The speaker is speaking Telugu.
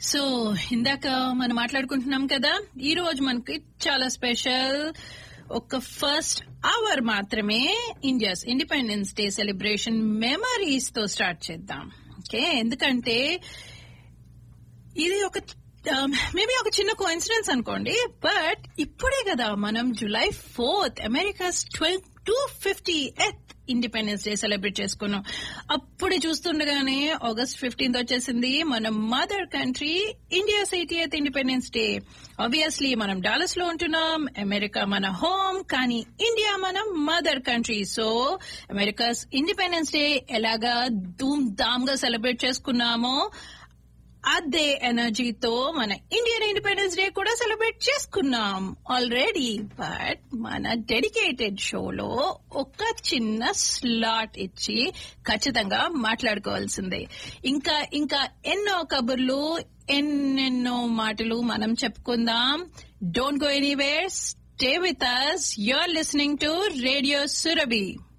సో ఇందాక మనం మాట్లాడుకుంటున్నాం కదా ఈ రోజు మనకి చాలా స్పెషల్ ఒక ఫస్ట్ అవర్ మాత్రమే India's independence day celebration memories తో స్టార్ట్ చేద్దాం ఓకే ఎందుకంటే ఇది ఒక మేబీ ఒక చిన్న కోఇన్సిడెన్స్ అనుకోండి బట్ ఇప్పుడే కదా మనం July fourth America's twelve two fiftieth independence day celebrate చేసుకున్నాం అప్పుడే చూస్తుండగానే ఆగస్ట్ ఫిఫ్టీన్త్ వచ్చేసింది మన mother country India eightieth independence day obviously మనం డాలస్ లో ఉంటున్నాం అమెరికా మన హోమ్ కానీ ఇండియా మన mother country so America's independence day ఎలాగా ధూమ్ ధామ్ గా సెలబ్రేట్ చేసుకున్నామో అదే ఎనర్జీతో మన ఇండియన్ ఇండిపెండెన్స్ డే కూడా సెలబ్రేట్ చేసుకున్నాం ఆల్రెడీ బట్ మన డెడికేటెడ్ షోలో ఒక చిన్న స్లాట్ ఇచ్చి ఖచ్చితంగా మాట్లాడుకోవాల్సిందే ఇంకా ఇంకా ఎన్నో కబుర్లు ఎన్నెన్నో మాటలు మనం చెప్పుకుందాం don't go anywhere stay with us you're listening to radio Surabhi